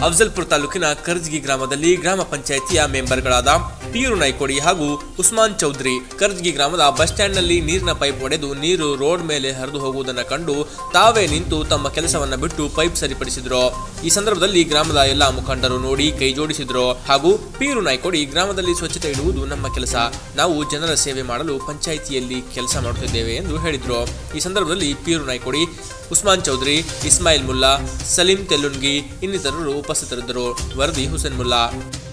ಅಫಜಲ್ಪುರ ತಾಲೂಕಿನ ಕರ್ಜ್ಗಿ ಗ್ರಾಮದಲ್ಲಿ ಗ್ರಾಮ ಪಂಚಾಯಿತಿಯ ಮೆಂಬರ್ಗಳಾದ ಪೀರು ನಾಯ್ಕೋಡಿ ಹಾಗೂ ಉಸ್ಮಾನ್ ಚೌಧರಿ ಕರ್ಜ್ಗಿ ಗ್ರಾಮದ ಬಸ್ ಸ್ಟ್ಯಾಂಡ್ನಲ್ಲಿ ನೀರಿನ ಪೈಪ್ ಒಡೆದು ನೀರು ರೋಡ್ ಮೇಲೆ ಹರಿದು ಹೋಗುವುದನ್ನು ಕಂಡು ತಾವೇ ನಿಂತು ತಮ್ಮ ಕೆಲಸವನ್ನ ಬಿಟ್ಟು ಪೈಪ್ ಸರಿಪಡಿಸಿದ್ರು ಈ ಸಂದರ್ಭದಲ್ಲಿ ಗ್ರಾಮದ ಎಲ್ಲಾ ಮುಖಂಡರು ನೋಡಿ ಕೈ ಜೋಡಿಸಿದ್ರು ಹಾಗೂ ಪೀರು ನಾಯ್ಕೋಡಿ ಗ್ರಾಮದಲ್ಲಿ ಸ್ವಚ್ಛತೆ ಇಡುವುದು ನಮ್ಮ ಕೆಲಸ ನಾವು ಜನರ ಸೇವೆ ಮಾಡಲು ಪಂಚಾಯಿತಿಯಲ್ಲಿ ಕೆಲಸ ಮಾಡುತ್ತಿದ್ದೇವೆ ಎಂದು ಹೇಳಿದ್ರು ಈ ಸಂದರ್ಭದಲ್ಲಿ ಪೀರು ನಾಯ್ಕೋಡಿ ಉಸ್ಮಾನ್ ಚೌಧರಿ ಇಸ್ಮಾಯಿಲ್ ಮುಲ್ಲಾ ಸಲೀಂ ತೆಲ್ಲುನ್ಗಿ ಇನ್ನಿತರರು ಉಪಸ್ಥಿತರಿದ್ದರು ವರದಿ ಹುಸೇನ್ ಮುಲ್ಲಾ